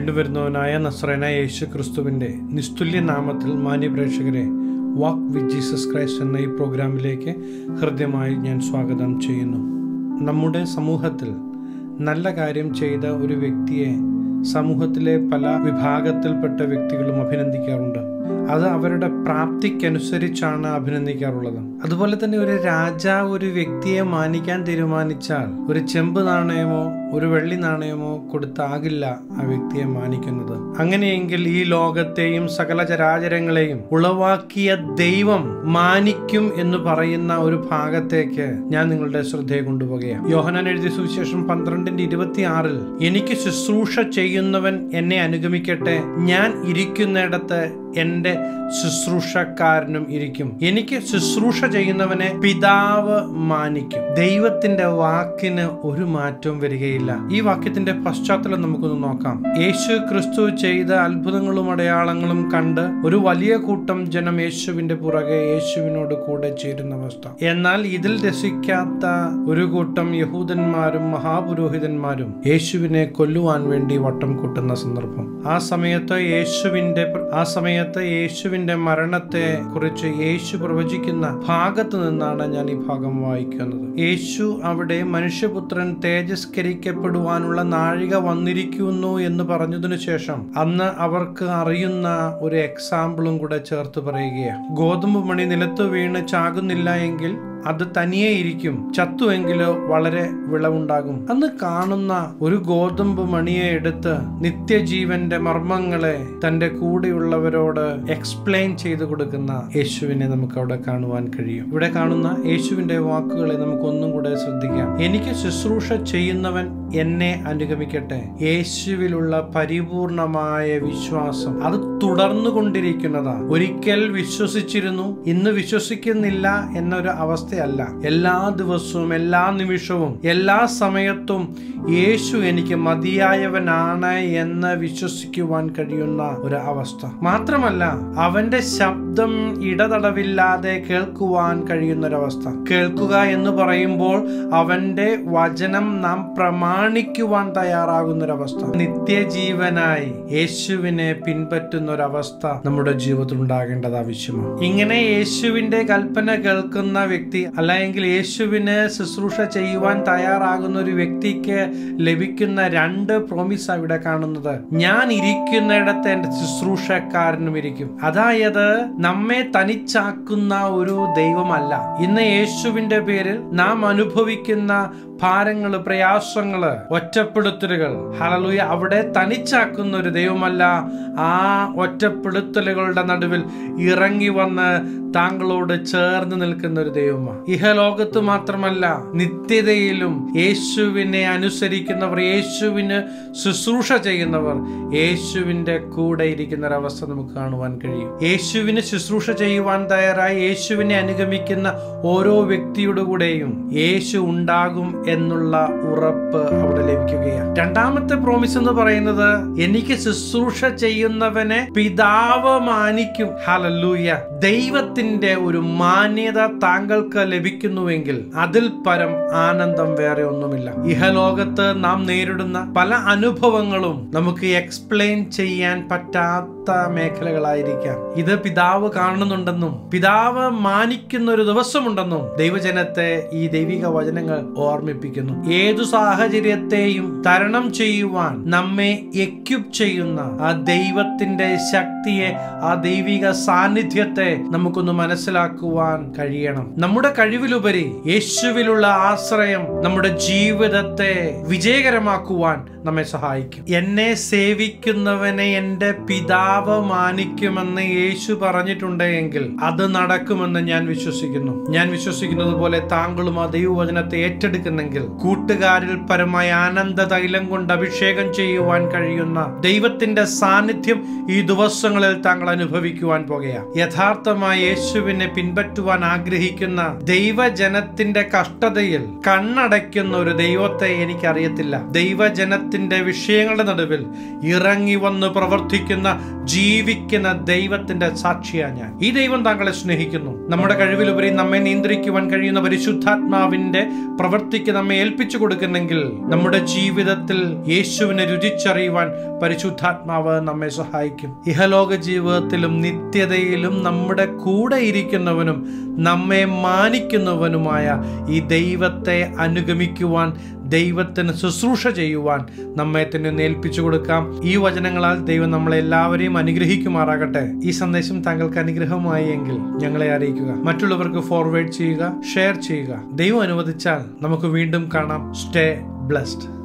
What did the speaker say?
വീണ്ടും വരുന്നവനായ നസ്രനായ യേശു ക്രിസ്തുവിൻ്റെ നിസ്തുല്യ നാമത്തിൽ മാന്യപ്രേക്ഷകരെ വാക്ക് വിത്ത് ജീസസ് ക്രൈസ്റ്റ് എന്ന ഈ പ്രോഗ്രാമിലേക്ക് ഹൃദ്യമായി ഞാൻ സ്വാഗതം ചെയ്യുന്നു നമ്മുടെ സമൂഹത്തിൽ നല്ല കാര്യം ചെയ്ത ഒരു വ്യക്തിയെ സമൂഹത്തിലെ പല വിഭാഗത്തിൽപ്പെട്ട വ്യക്തികളും അഭിനന്ദിക്കാറുണ്ട് അത് അവരുടെ പ്രാപ്തിക്കനുസരിച്ചാണ് അഭിനന്ദിക്കാറുള്ളത് അതുപോലെ തന്നെ ഒരു രാജാവ് ഒരു വ്യക്തിയെ മാനിക്കാൻ തീരുമാനിച്ചാൽ ഒരു ചെമ്പ് നാണയമോ ഒരു വെള്ളി നാണയമോ കൊടുത്താകില്ല ആ വ്യക്തിയെ മാനിക്കുന്നത് അങ്ങനെയെങ്കിൽ ഈ ലോകത്തെയും സകല ചരാചരങ്ങളെയും ഉളവാക്കിയ ദൈവം മാനിക്കും എന്ന് പറയുന്ന ഒരു ഭാഗത്തേക്ക് ഞാൻ നിങ്ങളുടെ ശ്രദ്ധയെ കൊണ്ടുപോകുകയാണ് യോഹനാൻ എഴുതിയ സുവിശേഷം പന്ത്രണ്ടിന്റെ ഇരുപത്തി ആറിൽ എനിക്ക് ശുശ്രൂഷ ചെയ്യുന്നവൻ എന്നെ അനുഗമിക്കട്ടെ ഞാൻ ഇരിക്കുന്നിടത്ത് എൻ്റെ ശുശ്രൂഷക്കാരനും ഇരിക്കും എനിക്ക് ശുശ്രൂഷ ചെയ്യുന്നവനെ പിതാവ് മാനിക്കും ദൈവത്തിന്റെ വാക്കിന് ഒരു മാറ്റവും വരികയില്ല ഈ വാക്യത്തിന്റെ പശ്ചാത്തലം നമുക്കൊന്ന് നോക്കാം യേശു ക്രിസ്തു ചെയ്ത അത്ഭുതങ്ങളും അടയാളങ്ങളും കണ്ട് ഒരു വലിയ കൂട്ടം ജനം യേശുവിന്റെ പുറകെ യേശുവിനോട് കൂടെ ചേരുന്ന അവസ്ഥ എന്നാൽ ഇതിൽ രസിക്കാത്ത ഒരു കൂട്ടം യഹൂദന്മാരും മഹാപുരോഹിതന്മാരും യേശുവിനെ കൊല്ലുവാൻ വേണ്ടി വട്ടം കൂട്ടുന്ന സന്ദർഭം ആ സമയത്ത് യേശുവിന്റെ ആ സമയത്ത് യേശുവിന്റെ മരണത്തെ കുറിച്ച് യേശു പ്രവചിക്കുന്ന ഭാഗത്ത് നിന്നാണ് ഞാൻ ഈ ഭാഗം വായിക്കുന്നത് യേശു അവിടെ മനുഷ്യപുത്രൻ തേജസ്കരിക്കപ്പെടുവാനുള്ള നാഴിക വന്നിരിക്കുന്നു എന്ന് പറഞ്ഞതിനു ശേഷം അന്ന് അവർക്ക് അറിയുന്ന ഒരു എക്സാമ്പിളും കൂടെ ചേർത്ത് പറയുകയാണ് ഗോതമ്പ് മണി നിലത്ത് വീണ് ചാകുന്നില്ല എങ്കിൽ അത് തനിയെ ഇരിക്കും ചത്തുവെങ്കിലോ വളരെ വിളവുണ്ടാകും അന്ന് കാണുന്ന ഒരു ഗോതമ്പ് മണിയെ എടുത്ത് നിത്യജീവന്റെ മർമ്മങ്ങളെ തന്റെ കൂടെയുള്ളവരോട് എക്സ്പ്ലെയിൻ ചെയ്തു കൊടുക്കുന്ന യേശുവിനെ നമുക്ക് അവിടെ കാണുവാൻ കഴിയും ഇവിടെ കാണുന്ന യേശുവിന്റെ വാക്കുകളെ നമുക്ക് ഒന്നും കൂടെ ശ്രദ്ധിക്കാം എനിക്ക് ശുശ്രൂഷ ചെയ്യുന്നവൻ എന്നെ അനുഗമിക്കട്ടെ യേശുവിലുള്ള പരിപൂർണമായ വിശ്വാസം അത് തുടർന്നു കൊണ്ടിരിക്കുന്നതാണ് ഒരിക്കൽ വിശ്വസിച്ചിരുന്നു ഇന്ന് വിശ്വസിക്കുന്നില്ല എന്നൊരു അവസ്ഥ അവസ്ഥയല്ല എല്ലാ ദിവസവും എല്ലാ നിമിഷവും എല്ലാ സമയത്തും യേശു എനിക്ക് മതിയായവനാണ് എന്ന് വിശ്വസിക്കുവാൻ കഴിയുന്ന ഒരു അവസ്ഥ മാത്രമല്ല അവന്റെ ശബ്ദം ഇടതടവില്ലാതെ കേൾക്കുവാൻ കഴിയുന്ന ഒരവസ്ഥ കേൾക്കുക എന്ന് പറയുമ്പോൾ അവന്റെ വചനം നാം പ്രമാണിക്കുവാൻ തയ്യാറാകുന്ന ഒരവസ്ഥ നിത്യജീവനായി യേശുവിനെ പിൻപറ്റുന്ന ഒരവസ്ഥ നമ്മുടെ ജീവിതത്തിൽ ഉണ്ടാകേണ്ടത് ആവശ്യമാണ് ഇങ്ങനെ യേശുവിന്റെ കൽപ്പന കേൾക്കുന്ന വ്യക്തി അല്ലെങ്കിൽ യേശുവിന് ശുശ്രൂഷ ചെയ്യുവാൻ തയ്യാറാകുന്ന ഒരു വ്യക്തിക്ക് ലഭിക്കുന്ന രണ്ട് പ്രോമിസ് ഇവിടെ കാണുന്നത് ഞാൻ ഇരിക്കുന്നിടത്ത് എന്റെ ശുശ്രൂഷക്കാരനും ഇരിക്കും അതായത് നമ്മെ തനിച്ചാക്കുന്ന ഒരു ദൈവമല്ല ഇന്ന് യേശുവിന്റെ പേരിൽ നാം അനുഭവിക്കുന്ന ഭാരങ്ങള് പ്രയാസങ്ങള് ഒറ്റപ്പെടുത്തലുകൾ ഹലലുയ അവിടെ തനിച്ചാക്കുന്ന ഒരു ദൈവമല്ല ആ ഒറ്റപ്പെടുത്തലുകളുടെ നടുവിൽ ഇറങ്ങി വന്ന് താങ്കളോട് ചേർന്ന് നിൽക്കുന്ന ഒരു ദൈവമാണ് ഇഹലോകത്ത് മാത്രമല്ല നിത്യതയിലും യേശുവിനെ അനുസരിക്കുന്നവർ യേശുവിന് ശുശ്രൂഷ ചെയ്യുന്നവർ യേശുവിന്റെ കൂടെ ഇരിക്കുന്ന ഒരവസ്ഥ നമുക്ക് കാണുവാൻ കഴിയും യേശുവിന് ശുശ്രൂഷ ചെയ്യുവാൻ തയ്യാറായി യേശുവിനെ അനുഗമിക്കുന്ന ഓരോ വ്യക്തിയുടെ കൂടെയും യേശു ഉണ്ടാകും എന്നുള്ള ഉറപ്പ് അവിടെ ലഭിക്കുകയാണ് രണ്ടാമത്തെ പ്രോമിസ് എന്ന് പറയുന്നത് എനിക്ക് ശുശ്രൂഷ ചെയ്യുന്നവനെ പിതാവ് മാനിക്കും ഹലല്ലൂയ ദൈവത്തിന്റെ ഒരു മാന്യത താങ്കൾക്ക് ലഭിക്കുന്നുവെങ്കിൽ അതിൽ പരം ആനന്ദം വേറെ ഒന്നുമില്ല ഇഹലോകത്ത് നാം നേരിടുന്ന പല അനുഭവങ്ങളും നമുക്ക് എക്സ്പ്ലെയിൻ ചെയ്യാൻ പറ്റാത്ത മേഖലകളായിരിക്കാം ഇത് പിതാവ് കാണുന്നുണ്ടെന്നും പിതാവ് മാനിക്കുന്ന ഒരു ദിവസമുണ്ടെന്നും ദൈവജനത്തെ ഈ ദൈവിക വചനങ്ങൾ ഓർമ്മിപ്പിക്കുന്നു ഏതു സാഹചര്യത്തെയും തരണം ചെയ്യുവാൻ നമ്മെ എക്യുപ് ചെയ്യുന്ന ആ ദൈവത്തിന്റെ ശക്തിയെ ആ ദൈവിക സാന്നിധ്യത്തെ നമുക്കൊന്ന് മനസ്സിലാക്കുവാൻ കഴിയണം നമ്മുടെ കഴിവിലുപരി യേശുവിലുള്ള ആശ്രയം നമ്മുടെ ജീവിതത്തെ വിജയകരമാക്കുവാൻ നമ്മെ സഹായിക്കും എന്നെ സേവിക്കുന്നവനെ എൻ്റെ പിതാവ് മാനിക്കുമെന്ന് യേശു പറഞ്ഞിട്ടുണ്ട് എങ്കിൽ അത് നടക്കുമെന്ന് ഞാൻ വിശ്വസിക്കുന്നു ഞാൻ വിശ്വസിക്കുന്നത് പോലെ താങ്കളും ആ ദൈവവചനത്തെ ഏറ്റെടുക്കുന്നെങ്കിൽ കൂട്ടുകാരിൽ പരമായ ആനന്ദ തൈലം കൊണ്ട് അഭിഷേകം ചെയ്യുവാൻ കഴിയുന്ന ദൈവത്തിന്റെ സാന്നിധ്യം ഈ ദിവസങ്ങളിൽ താങ്കൾ അനുഭവിക്കുവാൻ പോകുകയാണ് യഥാർത്ഥമായ യേശുവിനെ പിൻപറ്റുവാൻ ആഗ്രഹിക്കുന്ന ദൈവജനത്തിന്റെ കഷ്ടതയിൽ കണ്ണടയ്ക്കുന്ന ഒരു ദൈവത്തെ എനിക്കറിയത്തില്ല ദൈവജനത്തിന്റെ വിഷയങ്ങളുടെ നടുവിൽ ഇറങ്ങി വന്ന് പ്രവർത്തിക്കുന്ന ജീവിക്കുന്ന ദൈവത്തിന്റെ സാക്ഷിയാ ഞാൻ ഈ ദൈവം താങ്കളെ സ്നേഹിക്കുന്നു നമ്മുടെ കഴിവിലുപരി നമ്മെ നിയന്ത്രിക്കുവാൻ കഴിയുന്ന പരിശുദ്ധാത്മാവിന്റെ പ്രവൃത്തിക്ക് നമ്മെ ഏൽപ്പിച്ചു കൊടുക്കുന്നെങ്കിൽ നമ്മുടെ ജീവിതത്തിൽ യേശുവിനെ രുചിച്ചറിയുവാൻ പരിശുദ്ധാത്മാവ് നമ്മെ സഹായിക്കും ഇഹലോക ജീവിതത്തിലും നിത്യതയിലും നമ്മുടെ കൂടെ ഇരിക്കുന്നവനും നമ്മെ മാനിക്കുന്നവനുമായ ഈ ദൈവത്തെ അനുഗമിക്കുവാൻ ദൈവത്തിന് ശുശ്രൂഷ ചെയ്യുവാൻ നമ്മെ തന്നെ ഒന്ന് ഏൽപ്പിച്ചു കൊടുക്കാം ഈ വചനങ്ങളാൽ ദൈവം നമ്മളെ എല്ലാവരെയും അനുഗ്രഹിക്കുമാറാകട്ടെ ഈ സന്ദേശം താങ്കൾക്ക് അനുഗ്രഹമായി എങ്കിൽ ഞങ്ങളെ അറിയിക്കുക മറ്റുള്ളവർക്ക് ഫോർവേഡ് ചെയ്യുക ഷെയർ ചെയ്യുക ദൈവം അനുവദിച്ചാൽ നമുക്ക് വീണ്ടും കാണാം സ്റ്റേ ബ്ലസ്ഡ്